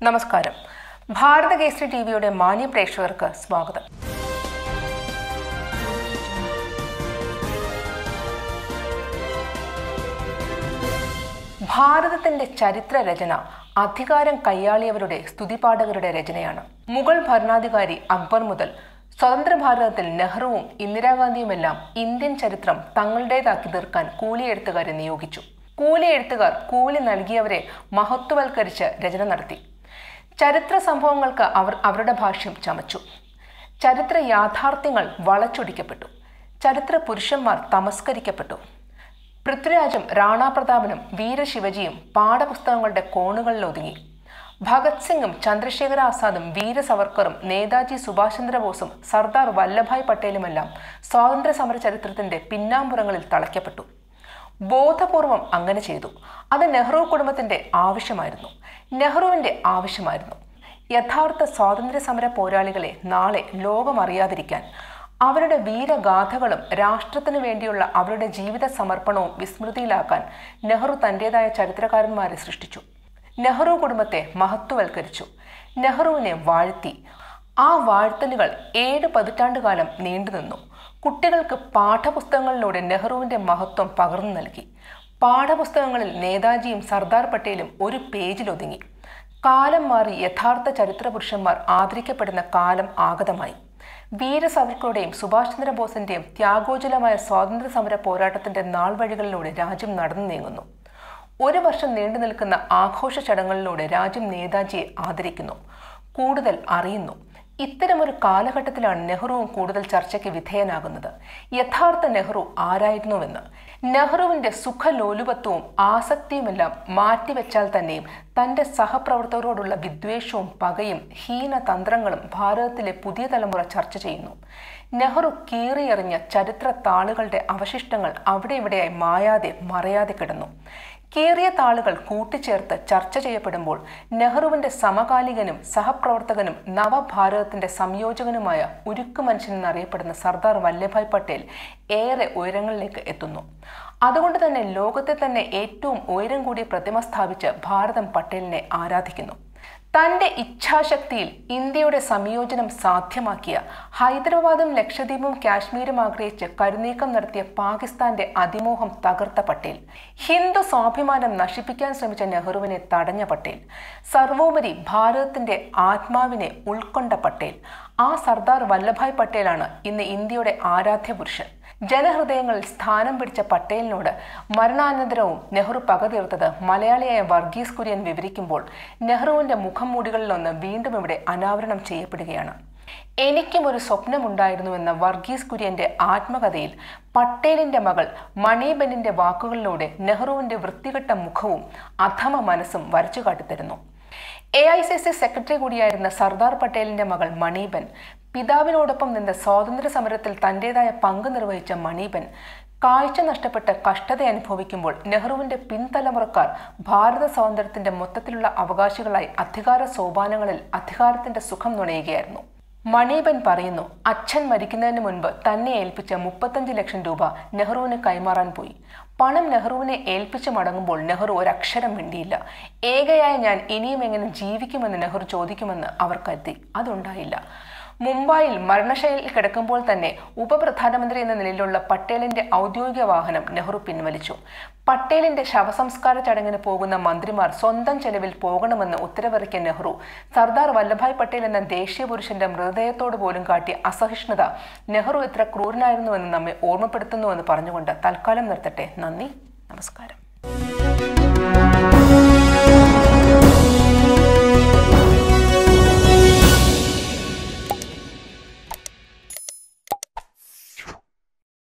നമസ്കാരം ഭാരത കേസരി ടി വിയുടെ മാന്യ പ്രേക്ഷകർക്ക് സ്വാഗതം ഭാരതത്തിന്റെ ചരിത്ര രചന അധികാരം കൈയാളിയവരുടെ സ്തുതിപാഠകരുടെ രചനയാണ് മുഗൾ ഭരണാധികാരി അക്ബർ മുതൽ സ്വതന്ത്ര ഭാരതത്തിൽ നെഹ്റുവും ഇന്ദിരാഗാന്ധിയുമെല്ലാം ഇന്ത്യൻ ചരിത്രം തങ്ങളുടേതാക്കി തീർക്കാൻ കൂലി എഴുത്തുകാരെ നിയോഗിച്ചു കൂലി എഴുത്തുകാർ കൂലി നൽകിയവരെ മഹത്വവൽക്കരിച്ച് രചന നടത്തി ചരിത്ര സംഭവങ്ങൾക്ക് അവർ അവരുടെ ഭാഷ്യം ചമച്ചു ചരിത്ര യാഥാർത്ഥ്യങ്ങൾ വളച്ചൊടിക്കപ്പെട്ടു ചരിത്ര പുരുഷന്മാർ തമസ്കരിക്കപ്പെട്ടു പൃഥ്വിരാജും റാണാ പ്രതാപനും വീരശിവജിയും പാഠപുസ്തകങ്ങളുടെ കോണുകളിൽ ഒതുങ്ങി ഭഗത് സിംഗും ചന്ദ്രശേഖര ആസാദും വീര സവർക്കറും നേതാജി സുഭാഷ് ചന്ദ്രബോസും സർദാർ വല്ലഭായ് പട്ടേലുമെല്ലാം സ്വാതന്ത്ര്യ സമര ചരിത്രത്തിന്റെ പിന്നാമ്പുറങ്ങളിൽ തളയ്ക്കപ്പെട്ടു ബോധപൂർവം അങ്ങനെ ചെയ്തു അത് നെഹ്റു കുടുംബത്തിന്റെ ആവശ്യമായിരുന്നു നെഹ്റുവിന്റെ ആവശ്യമായിരുന്നു യഥാർത്ഥ സ്വാതന്ത്ര്യ സമര പോരാളികളെ നാളെ ലോകം അറിയാതിരിക്കാൻ അവരുടെ വീരഗാഥകളും രാഷ്ട്രത്തിനു വേണ്ടിയുള്ള അവരുടെ ജീവിത സമർപ്പണവും വിസ്മൃതിയിലാക്കാൻ നെഹ്റു തന്റേതായ ചരിത്രകാരന്മാരെ സൃഷ്ടിച്ചു നെഹ്റു കുടുംബത്തെ മഹത്വവൽക്കരിച്ചു നെഹ്റുവിനെ വാഴ്ത്തി ആ വാഴ്ത്തലുകൾ ഏഴ് പതിറ്റാണ്ടുകാലം നീണ്ടുനിന്നു കുട്ടികൾക്ക് പാഠപുസ്തകങ്ങളിലൂടെ നെഹ്റുവിന്റെ മഹത്വം പകർന്നു നൽകി പാഠപുസ്തകങ്ങളിൽ നേതാജിയും സർദാർ പട്ടേലും ഒരു പേജിലൊതുങ്ങി കാലം മാറി യഥാർത്ഥ ചരിത്ര പുരുഷന്മാർ ആദരിക്കപ്പെടുന്ന കാലം ആഗതമായി വീര സവർക്കറുടെയും സുഭാഷ് ചന്ദ്രബോസിന്റെയും ത്യാഗോജ്വലമായ സ്വാതന്ത്ര്യ സമര പോരാട്ടത്തിന്റെ നാൾ വഴികളിലൂടെ രാജ്യം നടന്നു നീങ്ങുന്നു ഒരു വർഷം നീണ്ടു നിൽക്കുന്ന ആഘോഷ ചടങ്ങുകളിലൂടെ രാജ്യം നേതാജിയെ ആദരിക്കുന്നു കൂടുതൽ അറിയുന്നു ഇത്തരമൊരു കാലഘട്ടത്തിലാണ് നെഹ്റുവും കൂടുതൽ ചർച്ചയ്ക്ക് വിധേയനാകുന്നത് യഥാർത്ഥ നെഹ്റു ആരായിരുന്നുവെന്ന് നെഹ്റുവിന്റെ സുഖലോലുപത്വവും ആസക്തിയുമെല്ലാം മാറ്റിവെച്ചാൽ തന്നെയും തന്റെ സഹപ്രവർത്തകരോടുള്ള വിദ്വേഷവും പകയും ഹീനതന്ത്രങ്ങളും ഭാരതത്തിലെ പുതിയ തലമുറ ചർച്ച ചെയ്യുന്നു നെഹ്റു കീറിയെറിഞ്ഞ ചരിത്ര താളുകളുടെ അവശിഷ്ടങ്ങൾ അവിടെ ഇവിടെയായി മായാതെ മറയാതെ കിടന്നു കീറിയ താളുകൾ കൂട്ടിച്ചേർത്ത് ചർച്ച ചെയ്യപ്പെടുമ്പോൾ നെഹ്റുവിന്റെ സമകാലികനും സഹപ്രവർത്തകനും നവഭാരതത്തിന്റെ സംയോജകനുമായ ഉരുക്കു മനുഷ്യൻ എന്നറിയപ്പെടുന്ന സർദാർ വല്ലഭായ് പട്ടേൽ ഏറെ ഉയരങ്ങളിലേക്ക് എത്തുന്നു അതുകൊണ്ട് തന്നെ ലോകത്തെ തന്നെ ഏറ്റവും ഉയരം കൂടിയ പ്രതിമ സ്ഥാപിച്ച് ഭാരതം പട്ടേലിനെ ആരാധിക്കുന്നു തന്റെ ഇച്ഛാശക്തിയിൽ ഇന്ത്യയുടെ സംയോജനം സാധ്യമാക്കിയ ഹൈദരാബാദും ലക്ഷദ്വീപും കാശ്മീരും ആഗ്രഹിച്ച് കരുനീക്കം നടത്തിയ പാകിസ്ഥാന്റെ അതിമോഹം തകർത്ത പട്ടേൽ ഹിന്ദു സ്വാഭിമാനം നശിപ്പിക്കാൻ ശ്രമിച്ച നെഹ്റുവിനെ തടഞ്ഞ പട്ടേൽ സർവോപരി ഭാരതത്തിന്റെ ആത്മാവിനെ ഉൾക്കൊണ്ട പട്ടേൽ ആ സർദാർ വല്ലഭായ് പട്ടേലാണ് ഇന്ന് ഇന്ത്യയുടെ ആരാധ്യ പുരുഷൻ ജനഹൃദയങ്ങളിൽ സ്ഥാനം പിടിച്ച പട്ടേലിനോട് മരണാനന്തരവും നെഹ്റു പക തീർത്തത് മലയാളിയായ വർഗീസ് കുര്യൻ വിവരിക്കുമ്പോൾ നെഹ്റുവിന്റെ മുഖംമൂടികളിലൊന്ന് വീണ്ടും ഇവിടെ അനാവരണം ചെയ്യപ്പെടുകയാണ് എനിക്കും ഒരു സ്വപ്നമുണ്ടായിരുന്നുവെന്ന വർഗീസ് കുര്യന്റെ ആത്മകഥയിൽ പട്ടേലിന്റെ മകൾ മണിബെന്നിന്റെ വാക്കുകളിലൂടെ നെഹ്റുവിന്റെ വൃത്തികെട്ട മുഖവും അധമ മനസ്സും വരച്ചു കാട്ടിത്തരുന്നു A I C C secretary കൂടിയായിരുന്ന സർദാർ പട്ടേലിന്റെ മകൾ മണീബൻ പിതാവിനോടൊപ്പം നിന്ന് സ്വാതന്ത്ര്യ സമരത്തിൽ തന്റേതായ പങ്ക് നിർവഹിച്ച മണീബൻ കാഴ്ച നഷ്ടപ്പെട്ട് കഷ്ടത അനുഭവിക്കുമ്പോൾ നെഹ്റുവിന്റെ പിൻതലമുറക്കാർ ഭാരത സ്വാതന്ത്ര്യത്തിന്റെ മൊത്തത്തിലുള്ള അവകാശികളായി അധികാര സോപാനങ്ങളിൽ അധികാരത്തിന്റെ സുഖം നുണയുകയായിരുന്നു മണീബൻ പറയുന്നു അച്ഛൻ മരിക്കുന്നതിന് മുൻപ് തന്നെ ഏൽപ്പിച്ച മുപ്പത്തഞ്ച് ലക്ഷം രൂപ നെഹ്റുവിന് കൈമാറാൻ പോയി പണം നെഹ്റുവിനെ ഏൽപ്പിച്ചു മടങ്ങുമ്പോൾ നെഹ്റു ഒരക്ഷരം മിണ്ടിയില്ല ഏകയായ ഞാൻ ഇനിയും എങ്ങനെ ജീവിക്കുമെന്ന് നെഹ്റു ചോദിക്കുമെന്ന് അവർ കരുതി അതുണ്ടായില്ല മുംബൈയിൽ മരണശൈലിയിൽ കിടക്കുമ്പോൾ തന്നെ ഉപപ്രധാനമന്ത്രി എന്ന നിലയിലുള്ള പട്ടേലിന്റെ ഔദ്യോഗിക വാഹനം നെഹ്റു പിൻവലിച്ചു പട്ടേലിന്റെ ശവസംസ്കാര ചടങ്ങിന് പോകുന്ന മന്ത്രിമാർ സ്വന്തം ചെലവിൽ പോകണമെന്ന് ഉത്തരവിറക്കിയ നെഹ്റു സർദാർ വല്ലഭായ് പട്ടേൽ എന്ന ദേശീയ പുരുഷന്റെ മൃതദേഹത്തോട് പോലും കാട്ടിയ അസഹിഷ്ണുത നെഹ്റു എത്ര ക്രൂരനായിരുന്നുവെന്ന് നമ്മെ ഓർമ്മപ്പെടുത്തുന്നുവെന്ന് പറഞ്ഞുകൊണ്ട് തൽക്കാലം നിർത്തട്ടെ നന്ദി നമസ്കാരം